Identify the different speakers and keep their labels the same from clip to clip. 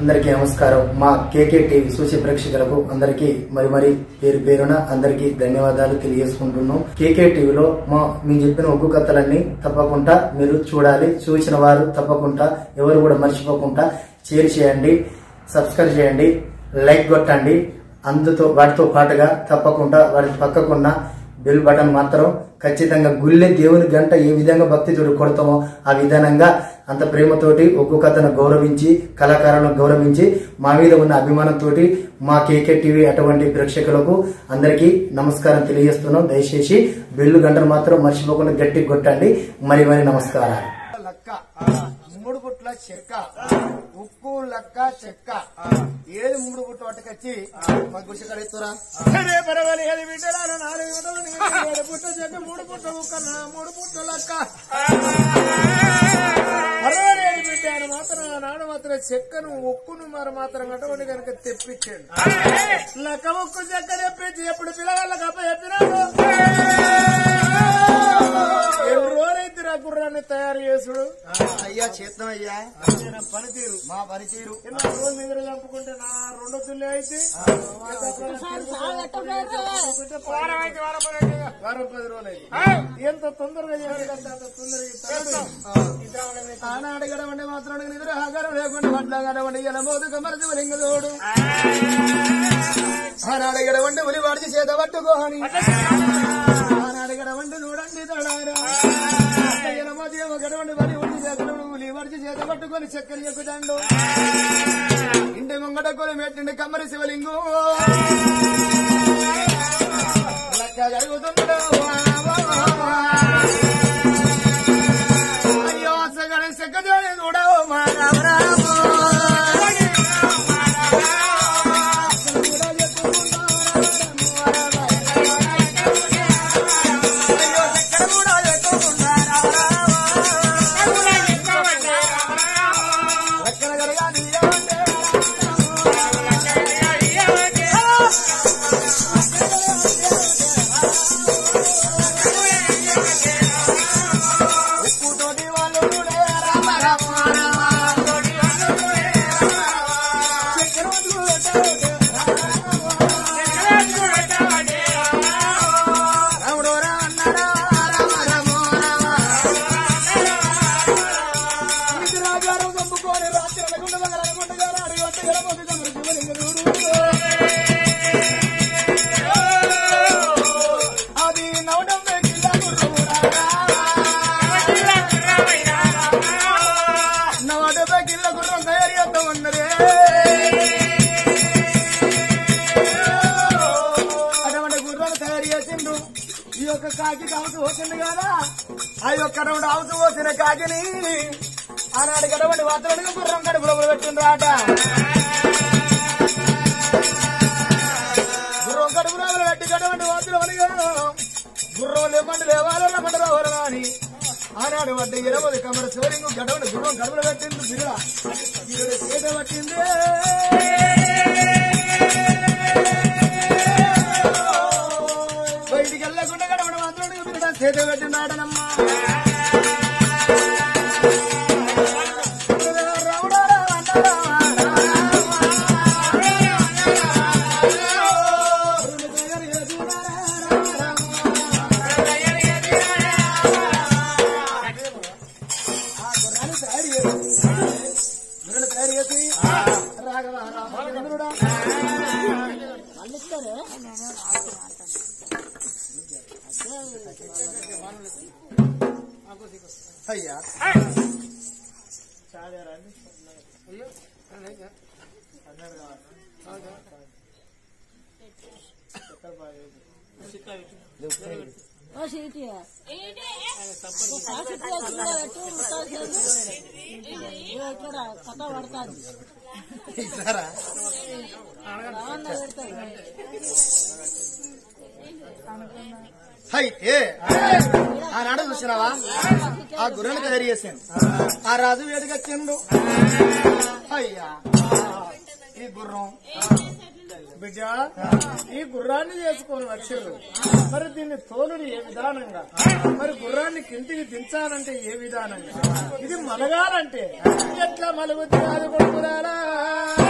Speaker 1: అందరికీ నమస్కారం మా కేకే టీవీ సూచి ప్రేక్షకులకు అందరికీ మరి మరి పేరు పేరున అందరికీ ధన్యవాదాలు తెలియజేసుకుంటున్నాం కేకే టీవీలో మా మేము చెప్పిన ఒగ్గు కథలన్నీ తప్పకుండా మీరు చూడాలి చూసిన వారు తప్పకుండా ఎవరు కూడా మర్చిపోకుండా షేర్ చేయండి సబ్స్క్రైబ్ చేయండి లైక్ కొట్టండి అందుతో వాటితో పాటుగా తప్పకుండా వాటి పక్కకున్న బెల్ బటన్ మాత్రం ఖచ్చితంగా గుళ్ళె దేవుని గంట ఏ విధంగా భక్తితోటి కొడతామో ఆ విధానంగా అంత ప్రేమతోటి ఒక్కొక్క కథను గౌరవించి కళాకారులను గౌరవించి మా మీద ఉన్న అభిమానంతో మా కేకే టీవీ అటువంటి ప్రేక్షకులకు అందరికీ నమస్కారం తెలియజేస్తున్నాం దయచేసి బెల్లు గంటను మాత్రం మర్చిపోకుండా గట్టి కొట్టండి మరి మరి నమస్కారాలు
Speaker 2: లక్క మూడు పుట్ల చెక్క ఉక్కు లక్క చెక్క ఏది మూడు పుట్ల పట్టుకొచ్చి మా గుడిసె కడెత్తురా అదే పర్వాలేదు ఏది బిడ్డలారా నాలుగు విడవలు నీకు ఏడు పుట్ల చెక్క మూడు పుట్ల ఉక్క నా మూడు పుట్ల లక్క పర్వాలేదు బిడ్డ అని మాత్రం నాడు మాత్రం చెక్కను ఉక్కును మరి మాత్రం అటువంటి కనుక తెప్పించాడు లక్క ఉక్కు చెక్క తెప్పించి ఎప్పుడు పిల్లగాళ్ళకి అప్ప చెప్పినాడు ఎన్ని రోజులైతే ఆ గుర్రాన్ని తయారు చేసుడు అయ్యా చేద్దాం అయ్యా పనితీరు మా పనితీరు ఎన్నో రోజులు నిద్ర చంపుకుంటే నా రెండో తుల్లి అయితే వారం అయితే వారం పది అయితే వారం పది రోజులు అయితే ఎంత తొందరగా చేయాలంటే అంత తొందరగా ఇస్తాడు. ఆనాడు గడవండి మాత్రం నిద్ర ఆగారం లేకుండా వడ్ల గడవండి ఇలా మోదుక మరచి లింగ తోడు ఆనాడు గడవండి ఉలి వాడిచి చేత పట్టుకోని ఆనాడు గడవండి చూడండి తడారా మధ్య గడవండి వడి ఉండి చేతులు ఉలి వాడిచి చేత పట్టుకొని చక్కెర ఎక్కుతాండు ఇంటి ముంగట కొలి మెట్టిండి కమ్మరి శివలింగు లెక్క జరుగుతుండడు అయ్యో సగడ సెక్కజోడి చూడవు మా రామరాము అది నవడం నవడపై కిల్ల గుర్రం తయారు చేస్తా ఉన్నదే అటువంటి గుర్రం తయారు చేసిండు ఈ యొక్క కాకి కావచ్చు పోసిండు కదా ఆ యొక్క రెండు ఆవుతూ పోసిన కాకిని ఆనాడు గడవండి వాతలుడిగా గుర్రం కడుపులో పెట్టిండ్రు ఆట గుర్రం కడుపులో పెట్టి గడవండి వాతులు గుర్రం లేమంటే లేవాలి రమ్మంటే రావాలి అని ఆనాడు వడ్డ ఇరవై కమర శివలింగు గడవండి గుర్రం కడుపులో పెట్టింది బిరుడ బిరుడ చేత పట్టింది బయటికి వెళ్ళకుండా గడవడం మాత్రం బిరుడ చేత పెట్టినాడనమ్మా రాముడా అంటారా అయ్యా
Speaker 3: ఓ సీటీ ఇక్కడ కథ పడతాను
Speaker 2: ఇస్తారా
Speaker 3: రావన్న పెడతాను
Speaker 2: అయితే ఆనాడు చూసినావా ఆ గుర్రెని తయారు చేశాను ఆ రాజు వేడికొచ్చిండు అయ్యా ఈ గుర్రం బిడ్డ ఈ గుర్రాన్ని చేసుకొని వచ్చారు మరి దీన్ని తోలుడు ఏ విధానంగా మరి గుర్రాన్ని కిందికి దించాలంటే ఏ విధానంగా ఇది మలగాలంటే ఎట్లా మలుగుద్ది అది కొడుకురారా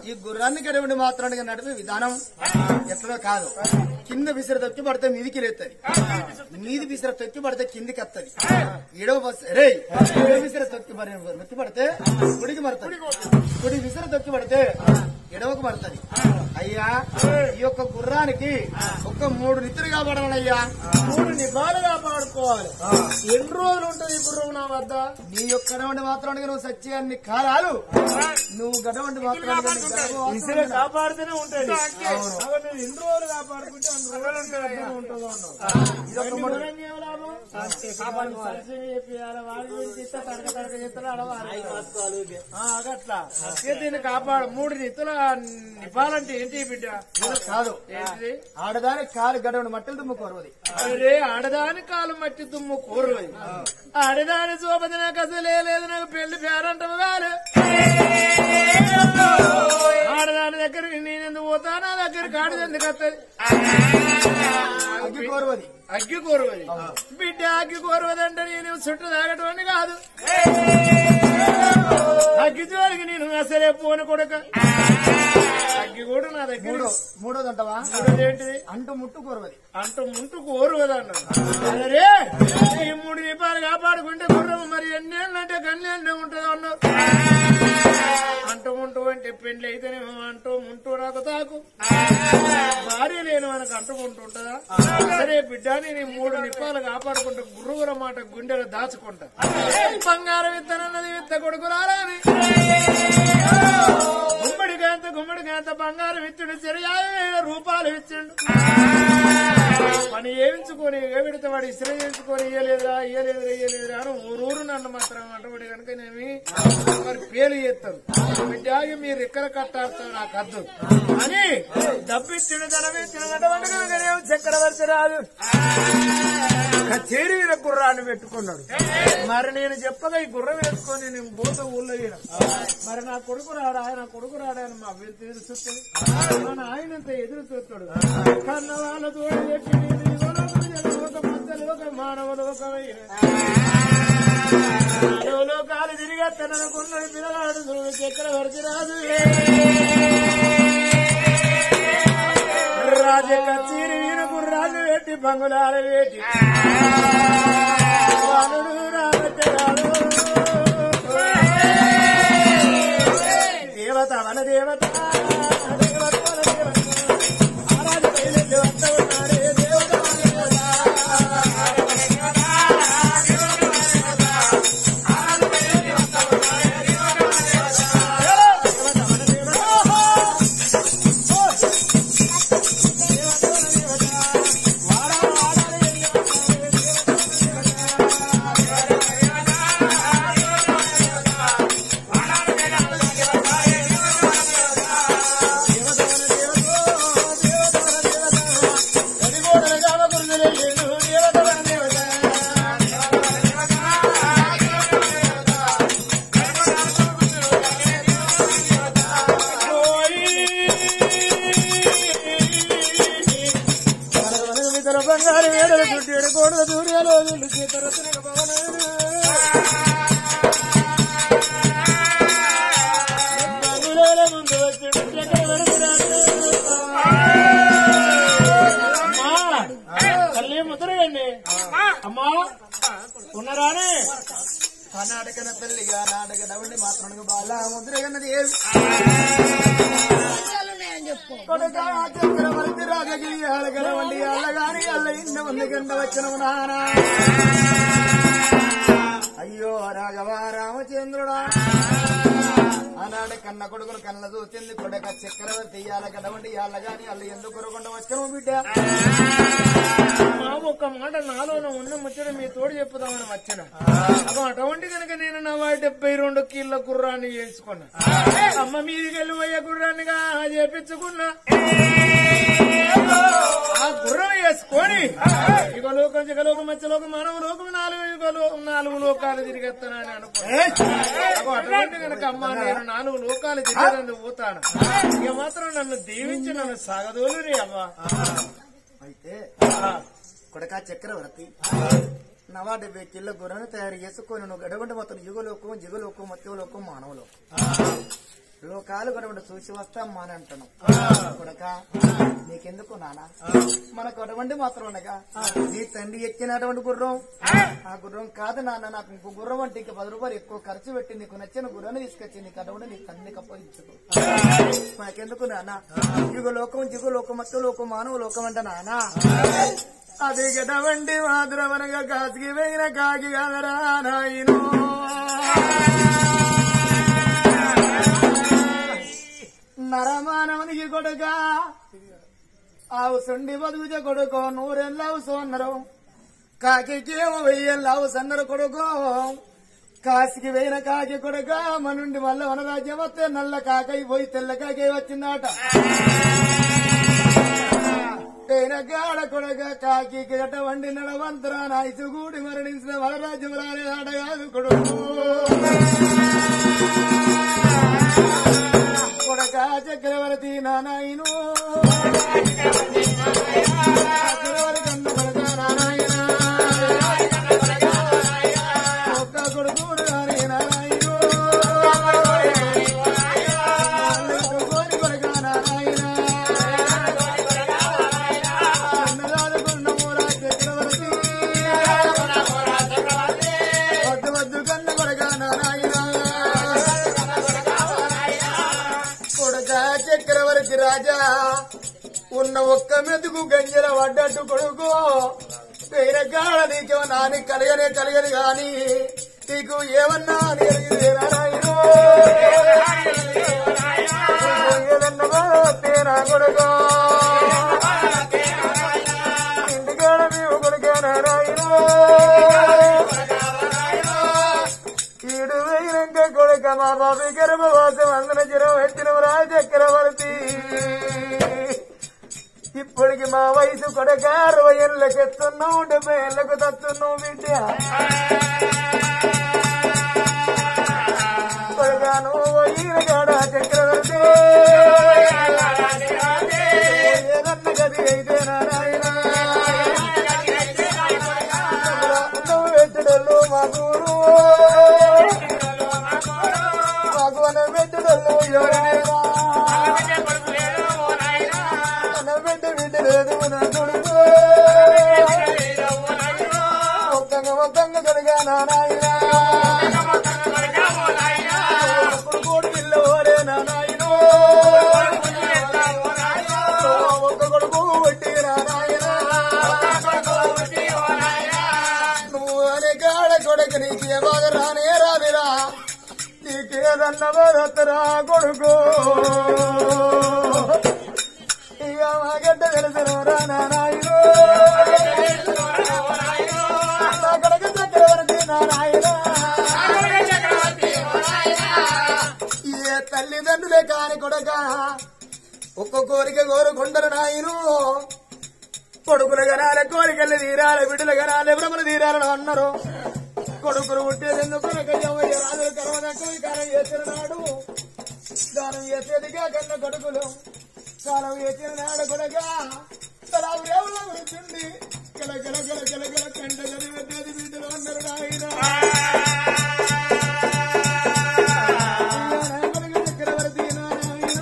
Speaker 2: ఈ గుర్రాన్ని గడవండి మాత్రానికి నడిపే విధానం ఎట్లా కాదు కింద విసిర తొక్కి పడితే మీదికి లేస్తుంది మీది విసిర తొక్కి పడితే కిందికి వస్తుంది ఏడవ బస్ రే ఏడవ విసిర తొక్కి మరి నొక్కి పడితే గుడికి మరుతుంది గుడి విసిర తొక్కి పడితే ఎడవకు పడుతుంది అయ్యా ఈ యొక్క గుర్రానికి ఒక్క మూడు నిద్రలు కాపాడాలయ్యా
Speaker 4: మూడు నిబాలుగా పాడుకోవాలి ఎన్ని రోజులు ఉంటుంది ఈ గుర్రం నా వద్ద
Speaker 2: నీ యొక్క గడవండి మాత్రానికి నువ్వు సచ్చి అన్ని కాలాలు నువ్వు గడవండి మాత్రానికి నీ గడవ
Speaker 4: ఇసుక కాపాడుతూనే ఉంటుంది అవి నువ్వు ఎన్ని రోజులు కాపాడుకుంటే అన్ని రోజులు ఉంటుంది ఉంటుందో అన్నావు మూడు ఏం లాభం కాపాడు సరస్వతి చెప్పియాలి వాడి గురించి ఇస్తే తడక తడక చేస్తాడు ఆడవారు ఆ, అగట్లా ఇక దీన్ని కాపాడు మూడు నిత్తుల నిపాలంటే ఏంటి బిడ్డ
Speaker 2: కాదు
Speaker 4: ఏంటిది
Speaker 2: ఆడదాని కాలు గడవండి మట్టలు దుమ్ము కొరవది
Speaker 4: అరే ఆడదాని కాలు మట్టి తుమ్ము కూరు ఆడదాని శోభన కసలే లేదు నాకు పెళ్లి పేరంటవు కాదు ఆడదాని దగ్గరికి నేను ఎందుకు పోతా నా దగ్గరికి ఆడది ఎందుకు వస్తుంది
Speaker 2: అగ్గి కోరవది
Speaker 4: అగ్గి కోరువది బిడ్డ అగ్గి కోరువది అంటే నేను చుట్టూ తాగటం కాదు అగ్గి జోలికి నేను అసలే పోను కొడుక అగ్గి కూడా నా దగ్గర
Speaker 2: మూడో మూడోది అంటవా
Speaker 4: మూడోది ఏంటిది
Speaker 2: అంటు ముట్టు కోరవది
Speaker 4: అంటూ ముంటూ కోరువదన్నాడు అరే ఈ మూడు దీపాలు కాపాడుకుంటే గుర్రం మరి ఎన్నేళ్ళంటే కన్నేళ్ళే ఉంటుందో అన్నారు అంటూ ముంటూ అంటే పెళ్లి అయితేనేమో అంటూ ముంటూ నాకు తాకు భార్య లేని మనకు అంటుకుంటుంటదా సరే బిడ్డ నేను ఈ మూడు నిప్పాలు కాపాడుకుంటా గురువుల మాట గుండెలు దాచుకుంటా బంగారం విత్తనన్నది విత్త కొడుకు రాలని గుమ్మడి కాంత గుమ్మడి కాంత బంగారం ఇచ్చుడు సరి యాభై వేల రూపాయలు ఇచ్చిండు పని ఏమించుకొని ఏమిడితే వాడు ఇస్త్రీ చేయించుకొని ఇయ్యలేదా ఇయ్యలేదురా ఇయ్యలేదురా అని ఊరూరు నన్ను మాత్రం అంటబడి కనుక నేను మరి పేలు చేస్తాను బిడ్డాగి మీరు ఇక్కడ కట్టాడుతారు నాకు అద్దు అని డబ్బిచ్చిన ధనమిచ్చిన అటువంటి కనుక చక్రవర్తి రాదు కచేరి మీద గుర్రాన్ని పెట్టుకున్నాడు మరి నేను చెప్పగా ఈ గుర్రం వేసుకొని నేను పోత ఊళ్ళో ఈయన. మరి నా కొడుకు రాడా ఆయన కొడుకు రాడా అని మా వీళ్ళు ఎదురు చూస్తుంది మన ఆయన అంత ఎదురు చూస్తాడు కన్న వాళ్ళ తోడు చెప్పి నేను యువలోకం జనలోక మధ్యలోక మానవ లోకమైన మానవ లోకాలు తిరిగి తననుకున్నది పిల్లలాడు చూడు చక్రవర్తి రాజు రాజ కచ్చీరి వీణకు రాజు పెట్టి బంగుళాల పెట్టి వానుడు రామచరాడు దేవత మన దేవత దేవత మన దేవత ఆరాధ బయలుదేరి వస్త ఉన్నాడే దేవత మన బంగారు వేడలు చుట్టాడు కోడలు సూర్యాలు వీళ్ళు చేతరత్న పవన బంగుళాల ముందు వచ్చి చక్రవర్తి రాజు. అమ్మా, తల్లి ముద్రగండి అమ్మా ఉన్నారానే
Speaker 2: కర్ణాటకన పెళ్లిగా నాటక డవండి మాత్రానికి బాల ముద్రగన్నది ఏమి
Speaker 3: చెప్పు
Speaker 2: కొడుకా చక్రవర్తి రాజగిరి అలగలవండి అల్లగాని అల్ల ఇన్న మంది గంట వచ్చినవు నానా అయ్యో రాఘవ రామచంద్రుడా ఆనాడు కన్న కొడుకును కన్న చూసింది కొడక చక్రవర్తి ఇయ్యాల గడవండి అల్లగాని అల్ల ఎందుకు కొరకుండా వచ్చినవు బిడ్డ
Speaker 4: మా ఒక్క మాట నాలోన ఉన్న ముచ్చట మీ తోడు చెప్పుదామని వచ్చిన అగో అటువంటి కనుక నేను నా వాడి డెబ్బై రెండు కీళ్ళ గుర్రాన్ని చేయించుకున్నా అమ్మ మీదికి వెళ్ళిపోయే గుర్రాన్నిగా చేపించుకున్నా ఆ గుర్రం వేసుకొని ఇక లోకం జగలోకం మధ్యలోకం మానవ లోకం నాలుగు యుగ లో- నాలుగు లోకాలు తిరిగేస్తానని అనుకున్నా అగో అటువంటి కనుక అమ్మ నేను నాలుగు లోకాలు తిరిగేందుకు పోతాను ఇక మాత్రం నన్ను దీవించి నన్ను సాగదోలు రే అమ్మా
Speaker 2: అయితే కొడక చక్రవర్తి నవా డెబ్బై కిలో గుర్రాన్ని తయారు చేసుకొని నువ్వు గడవండి మొత్తం యుగలోకం జిగులోకం మత్యులోకం మానవులు లోకాలు గడవండి చూసి వస్తా మాని అంటాను కొడక నీకెందుకు నానా మన కొడవండి మాత్రం ఉండగా నీ తండ్రి ఎక్కినటువంటి గుర్రం ఆ గుర్రం కాదు నాన్న నాకు ఇంకో గుర్రం అంటే ఇంక పది రూపాయలు ఎక్కువ ఖర్చు పెట్టి నీకు నచ్చిన గుర్రాన్ని తీసుకొచ్చి నీకు అటువంటి నీ తండ్రికి అప్పగించుకో నాకెందుకు నాన్న యుగలోకం జిగులోకం మత్తులోకం మానవ లోకం అంట నానా అది గడవండి మాధురవనగా కాసికి వేయిన కాకి కదరా నాయనో నరమానవునికి కొడుక ఆవు సొండి బతుకుజ కొడుకో నూరెళ్ళవు సోన్నరు కాకికేమో వెయ్యెళ్ళవు సన్నరు కొడుకో కాసికి వేయిన కాకి కొడుక మనుండి మళ్ళీ వనరాజ్యం వస్తే నల్ల కాకై పోయి తెల్ల కాకి వచ్చిందట గాడ కొడగ కాకి కిరట వండి నడవంతర నాయసుగూడి మరణించిన వరరాజ్యం రాలే ఆడగాదు కొడుకు కొడక చక్రవర్తి నానాయను చక్రవర్తి కన్న కొడక నారాయణ ఒక్క కొడుకు రాని నారాయణ కోరి కొడక నారాయణ అన్నదానకున్నమూరా చక్రవర్తి వద్దు వద్దు కన్న కొడక నారాయణ కొడక చక్రవర్తి రాజా ఉన్న ఒక్క మెతుకు గంజల పడ్డట్టు కొడుకు వేరే గాడ నీకేమో నాని కలిగనే కలిగని గాని నీకు ఏమన్నా నేర్గింది నారాయణో ఏదన్నమో తేనా కొడుకో ఇంటికాడ నీవు కొడుక నారాయణో ఈడు వేయినంక కొడుక మా బాబు గర్భవాసం అందన జ్వరం ఎత్తిన చక్రవర్తి ఇప్పటికి మా వయసు కొడక అరవై ఏళ్ళకి ఎత్తున్నావు డెబ్బై ఏళ్ళకు తత్తున్నావు బిడ్డ కొడక నువ్వు ఈయనగాడ చక్రవర్తి ఏదన్న గది అయితే నారాయణ నువ్వు ఎచ్చడలు మా దూరు మాకు అనే పెట్టడలు ఎవరైనా అన్న బిడ్డ బిడ్డ లేదు నా కొడుకు మొత్తంగా మొత్తంగా కొడుగా నారాయణ కొడుకోడు పిల్ల ఓరే నారాయణ ఒక్క కొడుకు వట్టి నారాయణ నువ్వు అనే కాడ కొడుకు నీకే బాగా రానే రానిరా నీకేదన్న భరతరా కొడుకు ఇక మా గడ్డ తెలుసు రానా నాయుడు నా కొడుకు చక్రవర్తి నారాయణ ఏ తల్లిదండ్రులే కాని కొడక ఒక్క కోరిక కోరుకుంటారు నాయను కొడుకులు గనాలే కోరికలు తీరాలి బిడ్డలు గనాలే భ్రమలు తీరాలని అన్నారు కొడుకులు పుట్టేది ఎందుకు రాజులు కర్మదక్కువ కాలం చేసిన నాడు దానం చేసేదిగా కన్న కొడుకులు కాలం చేసిన నాడు కొడగా తలా రేవులో కూర్చుండి గల గల గల గల గల కంట గది పెట్టేది బిడ్డలు అన్నారు నాయన కొడుకు చక్రవర్తి నారాయణ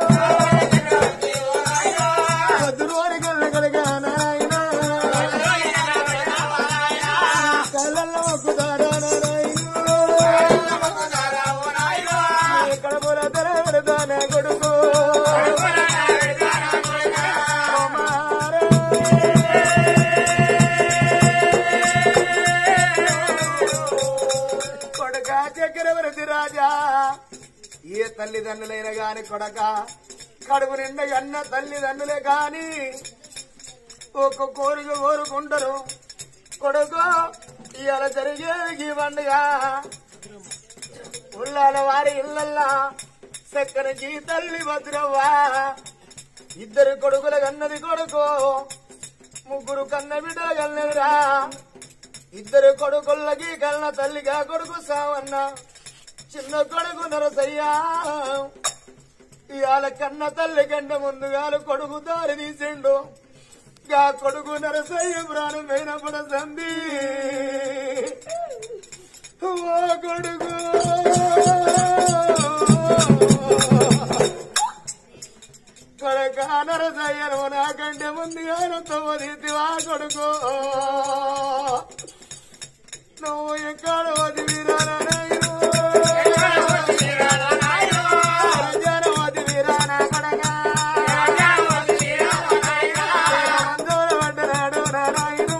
Speaker 2: వద్దురోని గల్ల గలగా నారాయణ కళ్ళల్లో మొక్కుతాడా నారాయణ ఎక్కడ పోలా తెర పెడతానే కొడుకు కుమారే. కొడక చక్రవర్తి రాజా ఏ తల్లిదండ్రులైన గాని కొడక కడుపు నిండా అన్న తల్లిదండ్రులే గాని ఒక కోరిక కోరుకుంటారు కొడుకు ఇవాళ జరిగేది ఈ పండుగ ఉల్లాల వారి ఇళ్ళల్లా చక్కని జీ తల్లి భద్రవ్వా ఇద్దరు కొడుకుల కన్నది కొడుకు ముగ్గురు కన్న బిడ్డల కన్నదిరా ఇద్దరు కొడుకులకి కన్న తల్లిగా కొడుకు సావన్న చిన్న కొడుకు నరసయ్యా ఇవాళ కన్న తల్లి కంటే ముందుగాలు కొడుకు దారి తీసిండు
Speaker 4: గా కొడుకు నరసయ్య ప్రాణం పోయినప్పుడు సంధి ఓ కొడుకు కొడక నరసయ్యను నాకంటే ముందుగా తొమ్మిదివా కొడుకు నువ్వు ఎక్కడ వదిలిరానా రాజానవతి వీరానా కొడకా అందరూ నారాయణుడు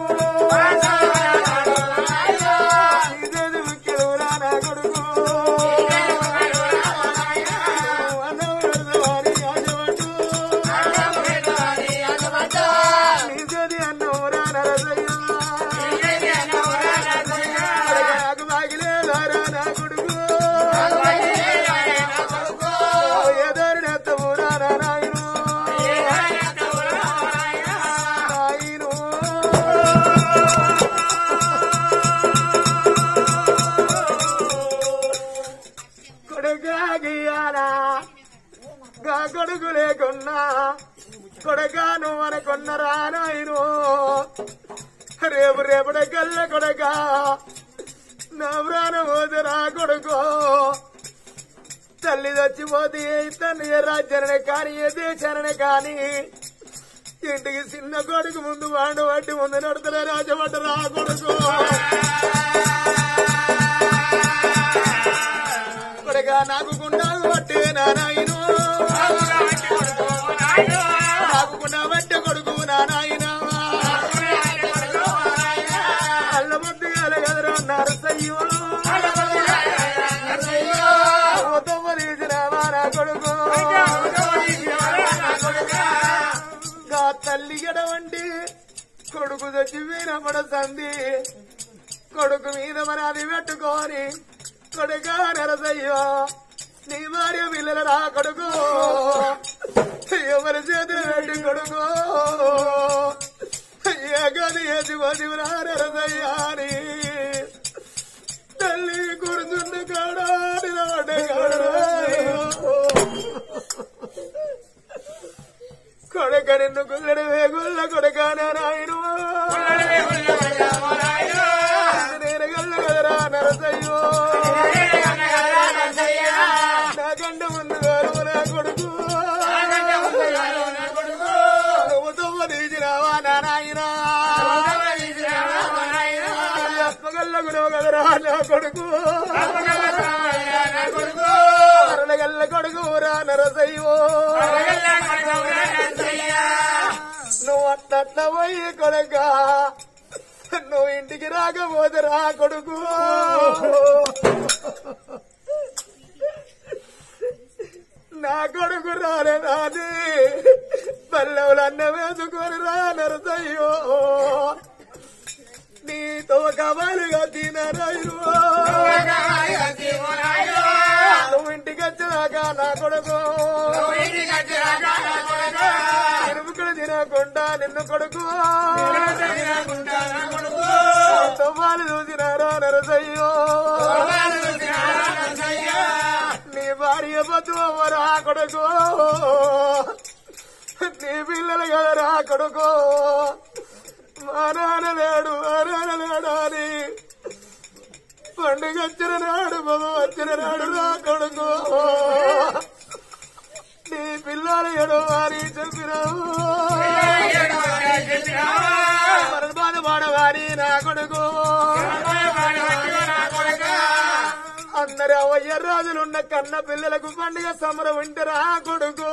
Speaker 4: ఇదేది ముఖ్యుడు రానా కొడుకు అనవరద వారి యాజవటు ఇదేది అన్నవరా నరసయ్య నాకు బాగిలే రానా కొడుకు ఏదారి నెత్తము నారాయణు నాయను కొడుకా గీయాలా గా కొడుకు లేకున్నా కొడగా నువ్వు అనుకున్నరా నాయను రేపు రేపటి కల్ల కొడక నా ప్రాణం పోతురా కొడుకో తల్లి చచ్చిపోతే ఏ తల్లి ఏ రాజ్యాన్ని కానీ ఏ దేశాన్ని కానీ ఇంటికి చిన్న కొడుకు ముందు వాడు వాటి ముందు నడుతులే రాజభట రా కొడుకు కొడుగా నాకు గుండాలు పట్టి నారాయణ నాకు గుండా పట్టి కొడుకు నారాయణ అల్ల ముద్దు గలగదరు నరసయ్యో కొడుకు గా తల్లి గడవండి కొడుకు తెచ్చి వీరపడ సంది కొడుకు మీద మనాది పెట్టుకొని కొడుగా నరసయ్యో నీ భార్య పిల్లలు రా కొడుకు ఎవరి చేతులు పెట్టి కొడుకు ఏ గది ఎది వది రా నరసయ్యా అని తల్లి కూర్చుండి కాడా నిలబడ్డ కొడక నిన్ను గుల్లడి వేగుల్ల కొడక నారాయణ నేను గల్ల కదరా నరసయ్యో నాకంటే ముందు గారు నా కొడుకు నువ్వు తుమ్మ తీసినావా నారాయణ అప్పగల్ల గురవ కదరా నా కొడుకు అరడగల్ల కొడుకు రా నరసయ్యో నువ్వు అట్ట పోయి కొడక నువ్వు ఇంటికి రాకపోతే రా కొడుకు నా కొడుకు రాలే రాని పల్లెవులు అన్న వేసుకొని రా నరసయ్యో నీతో కవాలుగా తినరాయు నువ్వు ఇంటికి వచ్చినాక నా కొడుకు ఎరుముకుడు తినకుండా నిన్ను కొడుకు తొమ్మాలు చూసినారా నరసయ్యో నీ భార్య బతువరా కొడుకు నీ పిల్లలు కదరా కొడుకు మా నాన్న లేడు మా నాన్న లేడు అని పండుగ వచ్చిన నాడు మగ వచ్చిన నాడు రా కొడుకు నీ పిల్లలు ఎడు అని చెప్పినావు మరణ బాధ పాడవారి నా కొడుకు అందరు అవయ్య రాజులున్న కన్న పిల్లలకు పండుగ సమరం వింటరా కొడుకు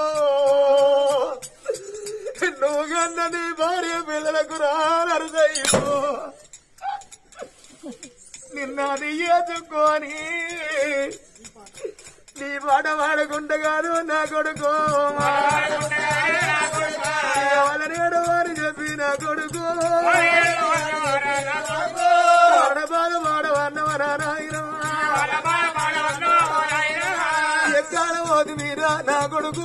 Speaker 4: నువ్వు కన్న నీ భార్య పిల్లలకు రారయ్యో నిన్న అది ఎదుకొని నీ పాట పాడకుండగాను నా కొడుకు ఎవరనేడు వారు చెప్పి నా కొడుకు పాడబాధ పాడవన్నవరా నాయన ఎక్కడ పోదు మీరా నా కొడుకు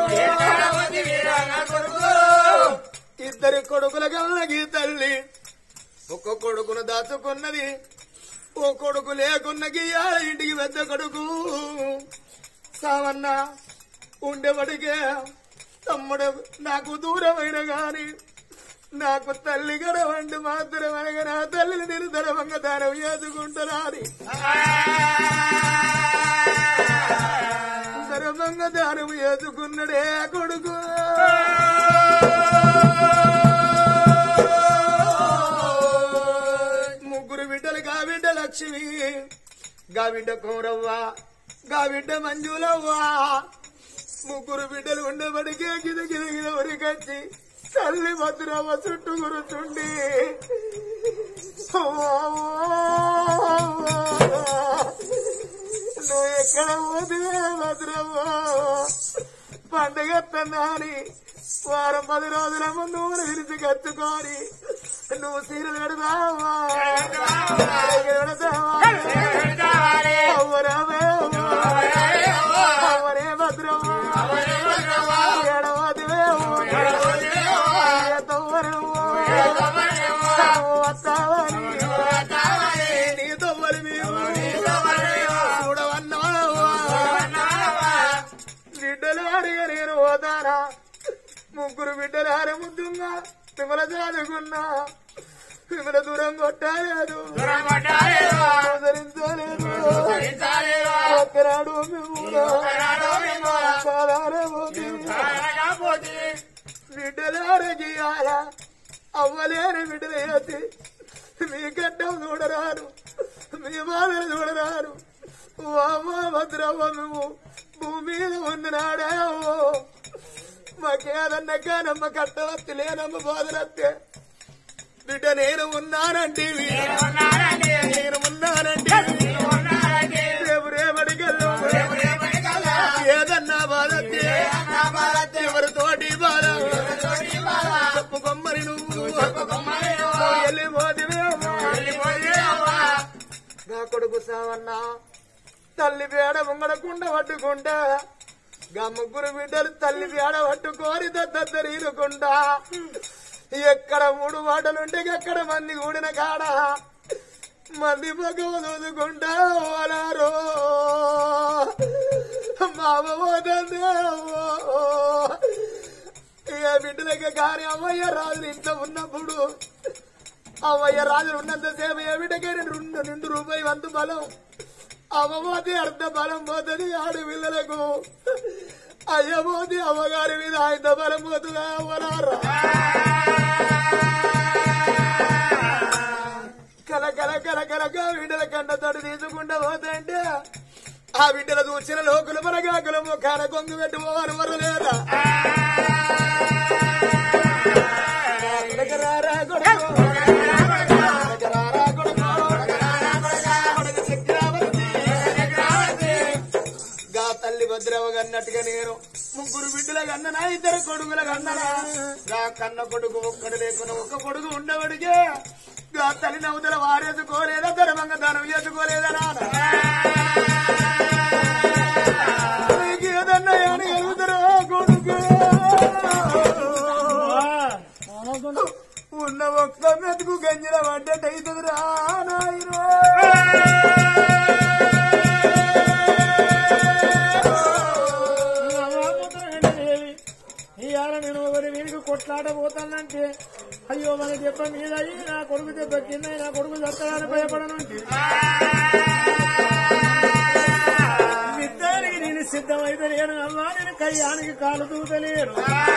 Speaker 4: ఇద్దరి కొడుకుల కళ్ళకి తల్లి ఒక్క కొడుకును దాచుకున్నది ఓ కొడుకు లేకున్న గీయాల ఇంటికి పెద్ద కొడుకు సావన్న ఉండేవాడికే తమ్ముడు నాకు దూరమైన గాని నాకు తల్లి గడవండి మాత్రం అనగా నా తల్లిని నేను ధనవంగ దానం చేసుకుంటున్నాను ధనవంగ దానం చేసుకున్నడే కొడుకు ముగ్గురు బిడ్డలు గా బిడ్డ లక్ష్మి గా బిడ్డ కౌరవ్వ గా బిడ్డ మంజులవ్వ ముగ్గురు బిడ్డలు ఉండబడికే గిద గిద గిద ఉరికొచ్చి తల్లి భద్రమ్మ చుట్టూ గురుచుండి నువ్వు ఎక్కడ పోతువే భద్రమ్మ పండుగ అని వారం పది రోజుల ముందు ఊరు విరిచి కట్టుకొని నువ్వు సీరలు పెడదావా అవ్వరావే అవ్వరే భద్రమ్మ ఏడవదివే నీతో మరి మేము చూడవన్నావా బిడ్డలు అడిగా నేను పోతానా ముగ్గురు బిడ్డలు ఆరే ముద్దుగా విమల చదువుకున్నా విమల దూరం కొట్టాలేదు ఆదరించలేదు ఒక్కనాడు మేము కాదారే పోతే బిడ్డలు ఆరోగ్యాల అవ్వలేని బిడ్డలు వేసి మీ గడ్డం చూడరారు మీ బాధలు చూడరారు వామో భద్రవ్వ నువ్వు భూమి మీద ఉన్ననాడావో మాకేదన్నా కానమ్మ కట్టవత్తి లేనమ్మ బాధలత్తే బిడ్డ నేను ఉన్నానంటే నేను ఉన్నానంటే రేపు రేపటికెళ్ళు ఏదన్నా బాధత్తే ఎవరి తోటి బాధ చెప్పుకొమ్మని నువ్వు వెళ్ళిపోతివేమో నా కొడుకు సావన్నా తల్లి పేడ ముంగడకుండా పట్టుకుంటా గా ముగ్గురు బిడ్డలు తల్లి పేడ పట్టుకోరి దద్దరీరుకుంటా ఎక్కడ మూడు మాటలుంటే ఎక్కడ మంది కూడిన కాడ మంది మగవ చూసుకుంటా ఓలారో మామ పోతుందే ఇక బిడ్డలకి కానీ అమ్మయ్య రాజులు ఇంట్లో ఉన్నప్పుడు అమ్మయ్య రాజులు ఉన్నంతసేపు ఏ బిడ్డకి రెండు రెండు రూపాయి వంతు బలం అమ్మపోతే అర్ధ బలం పోతుంది ఆడు పిల్లలకు అయ్యపోతే అమ్మగారి మీద ఆయన బలం పోతుందా అవ్వరారా కల కల కల కలక బిడ్డల కండతోటి తీసుకుంటా పోతుంటే ఆ బిడ్డల చూసిన లోకులు మనగాకులు ముఖాన కొంగు పెట్టుకోవాలి మరలేరా రారా కొడుకు రారా కొడుకు కొడుకు చక్రవర్తి గా తల్లి భద్రవ కన్నట్టుగా నేను ముగ్గురు బిడ్డల కన్ననా ఇద్దరు కొడుకుల కన్ననా గా కన్న కొడుకు ఒక్కడు లేకున్నా ఒక్క కొడుకు ఉండవడికే గా తల్లి నవ్వుదల వారేసుకోలేదా ధర్మంగా దానం చేసుకోలేదా నాన్న నీకు ఏదన్నా ఏమని కలుగుతారా కొడుకు ఉన్న ఒక్క మెతుకు గంజిల పడ్డట్టయితుందిరా నాయనో
Speaker 2: ఇవాళ నేను ఒకరి వీరికి కొట్లాట పోతానంటే అయ్యో మన దెబ్బ మీద అయ్యి నా కొడుకు దెబ్బ కింద నా కొడుకు చస్తాడని భయపడను విద్యానికి నేను సిద్ధమైతే లేను అమ్మా నేను కయ్యానికి కాలు దూతలేను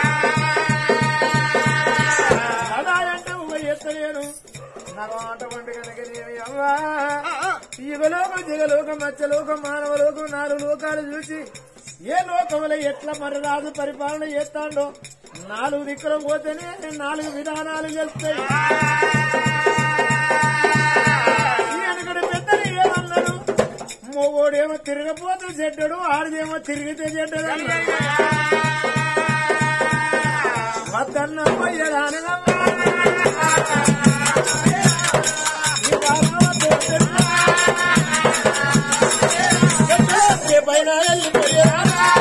Speaker 2: అలా అంటే ఒక ఎత్తలేను నా మాట పండు కనుక నేను అమ్మా యుగలోకం జగలోకం మత్స్యలోకం మానవలోకం నాలుగు లోకాలు చూసి ఏ లోకంలో ఎట్లా మరి రాజు పరిపాలన చేస్తాడో నాలుగు దిక్కులు పోతేనే నాలుగు విధానాలు చేస్తాయి వెనుకటి పెద్దలు ఏమన్నారు మొగోడేమో తిరగపోతూ చెడ్డడు ఆడిదేమో తిరిగితే చెడ్డడు అన్నారు. వద్దన్నమ్మ ఎడానమ్మ. ఈ బాబా దొడ్డు. ఎప్పుడో పైన వెళ్ళిపోయారా?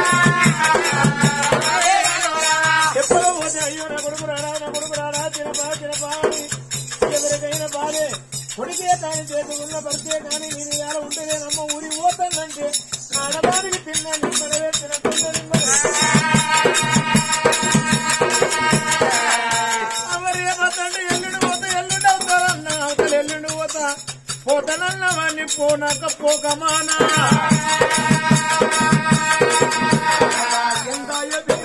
Speaker 2: ఎప్పుడో పోతే అయ్యో నా కొడుకు రాడా నా కొడుకు రాడా తినపా తినపా అని ఎవరికైనా బాధే కొడుకే తాను చేసుకున్న భర్తే కానీ నేను ఇలా ఉంటేనేనమ్మ ఊరి పోతానంటే ఆడదానికి తిన్నాను మనవే తినకుండా మరి
Speaker 4: పోనాక పోకమానా ఎంత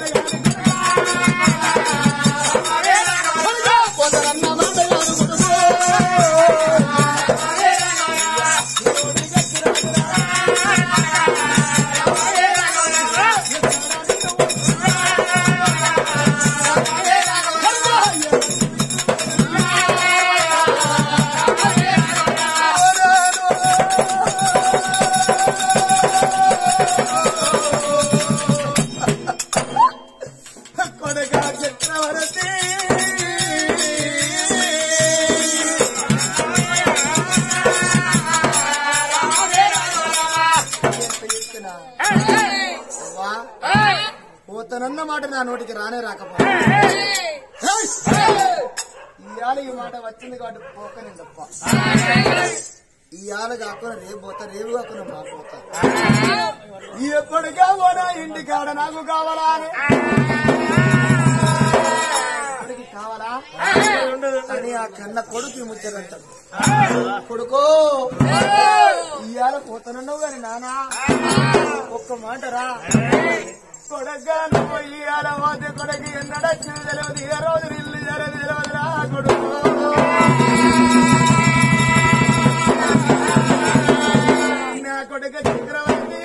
Speaker 4: కొడక చక్రవర్తి పోతనన్న మాట నా నోటికి రానే రాకపో ఇవాళ ఈ మాట వచ్చింది కాబట్టి పోకనే తప్ప ఇవాళ కాకుండా రేపు పోతా రేపు కాకుండా మా పోతా ఎప్పటికా పోనా ఇంటి కాడ నాకు కావాలా అని ఇప్పటికి కావాలా అని ఆ కన్న కొడుకు ముచ్చరంటాడు కొడుకో ఇవాళ పోతానున్నావు గాని నానా ఒక్క మాట రా కొడగా నువ్వు ఇవాళ పోతే కొడుకు ఎన్నడొచ్చింది తెలియదు ఏ రోజు ఇల్లు జరగదు తెలియదు రా కొడుకు నా కొడుక చక్రవర్తి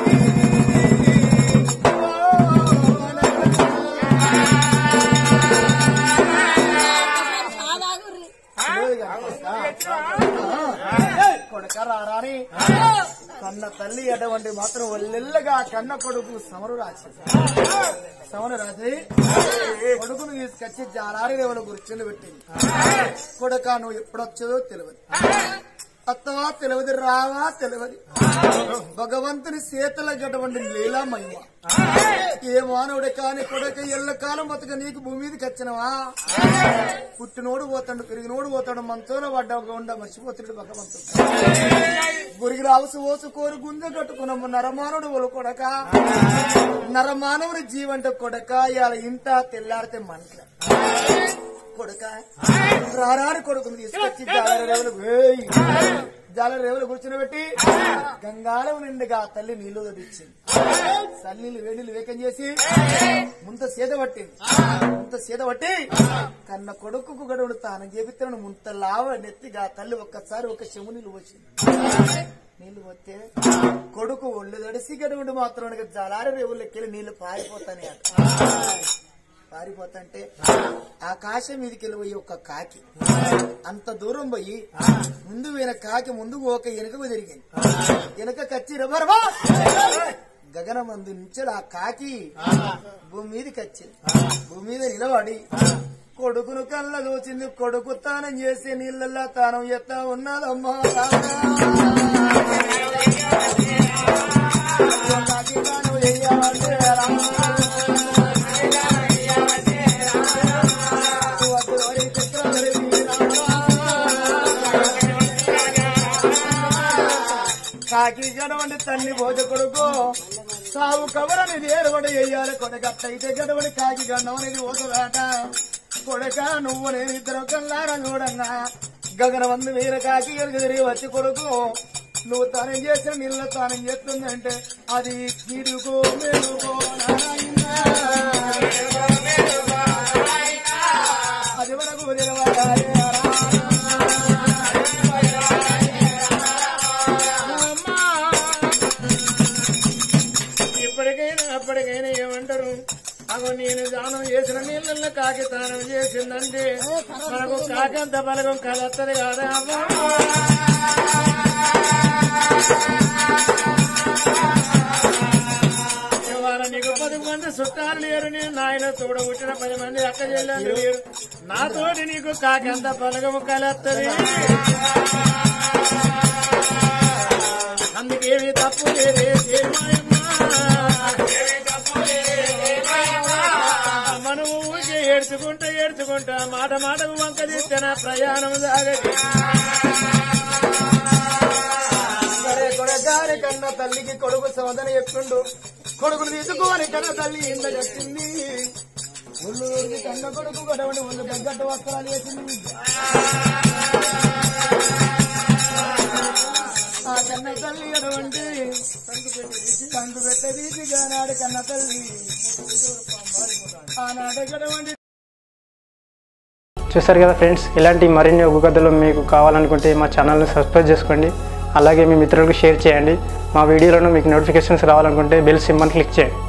Speaker 3: సాదాగుర్రి
Speaker 4: కొడుక రారాని కన్న తల్లి అటువంటి మాత్రం ఒల్లెల్లగా కన్న కొడుకు సమరు రాసి సమరు రాసి కొడుకును తీసుకొచ్చి జాలారి రేవుల గుర్చుని పెట్టింది కొడుక నువ్వు ఎప్పుడొచ్చదో తెలియదు అత్తవా తెలియదు రావా తెలియదు భగవంతుని చేతల గటువంటి లీలా మహిమ ఏ మానవుడే కాని కొడుక ఎల్ల కాలం బతుక నీకు భూమి మీదకి వచ్చినవా పుట్టినోడు పోతాడు పెరిగినోడు పోతాడు మంచోన పడ్డా ఉండ మర్చిపోతాడు భగవంతుడు గురికి రావసు ఓసు కోరు గుంజ కట్టుకున్నాము నరమానవుడు ఒలు కొడక నరమానవుడి జీవంట కొడక ఇవాళ ఇంట తెల్లారితే మంట కొడక రారాని కొడుకుని తీసుకొచ్చి జాలర రేవులు వేయ్. జాలర రేవులు కూర్చుని గంగాళం నిండుగా ఆ తల్లి నీళ్లు తెచ్చింది తల్లిని వేడిలు వేకం చేసి ముంత సీత పట్టింది ముంత సీత పట్టి కన్న కొడుకుకు గడువుడు తాను చేపిస్తాను ముంత లావ నెత్తిగా ఆ తల్లి ఒక్కసారి ఒక చెము నీళ్ళు వచ్చింది నీళ్లు వస్తే కొడుకు ఒళ్ళు తడిసి గడువుడు మాత్రం జలారి రేవులెక్కెళ్ళి నీళ్లు పారిపోతానే అట పారిపోతంటే ఆకాశం మీదకి పోయి ఒక కాకి అంత దూరం పోయి ముందు పోయిన కాకి ముందు ఒక వెనుకకు తిరిగింది వెనుక కచ్చి రబరబా గగనమందు నుంచి ఆ కాకి భూమి మీదకి వచ్చింది భూమి మీద నిలబడి కొడుకును కళ్ళ దోచింది కొడుకు తానం చేసి నీళ్ళల్లా తానం ఎత్తా ఉన్నదమ్మా కాకి తాను చెయ్యాలంటే రా. కాకి గడవండి తల్లి భోజ కొడుకు సాగు కవరని ఏరుబడి వేయాలి కొడగట్ట అయితే గడవడి కాకి గండం అనేది ఓసలాట కొడక నువ్వు నేను ఇద్దరు కల్లారా చూడంగా గగనవందు వీర కాకి ఎరుగదిరి వచ్చి కొడుకు నువ్వు తానం చేసిన నీళ్ళ తానం చేస్తుందంటే అది కిడుకో మెరుకో నారాయణ. అది వరకు తెలవాలి ఇప్పటికైనా అప్పటికైనా ఏమంటారు అగో నేను దానం చేసిన నీళ్ళల్లో కాకి దానం చేసిందంటే మనకు కాకంత బలగం కలత్తది కాదా అమ్మా? ఇవాళ నీకు పది మంది చుట్టాలు లేరు నేను నాయన తోడ పుట్టిన పది మంది అక్క చెల్లెలు లేరు నాతోటి నీకు కాకంత బలగము కలత్తది అందుకేమి తప్పు లేదే దేవాయమ్మా. మనము ఊరికే ఏడ్చుకుంటా ఏడ్చుకుంటా మాట మాటకు వంక తీస్తే నా ప్రయాణం సాగదు సరే కొడగారి కన్న తల్లికి కొడుకు సోదన చెప్తుండు కొడుకును తీసుకొని కన్న తల్లి ఇంత చెప్పింది ఒళ్ళు ఊరికి కన్న కొడుకు గడవని ఒళ్ళు తగ్గట్టు వస్త్రాలు వేసింది ఆ కన్న తల్లి అటువంటి కందు పెట్టదీసి ఆనాడు కన్న తల్లి ఆనాడు ఎటువంటి
Speaker 5: చూస్తారు కదా ఫ్రెండ్స్ ఇలాంటి మరిన్ని ఒగ్గు కథలు మీకు కావాలనుకుంటే మా ఛానల్ని సబ్స్క్రైబ్ చేసుకోండి అలాగే మీ మిత్రులకు షేర్ చేయండి మా వీడియోలను మీకు నోటిఫికేషన్స్ రావాలనుకుంటే బెల్ సింబల్ క్లిక్ చేయండి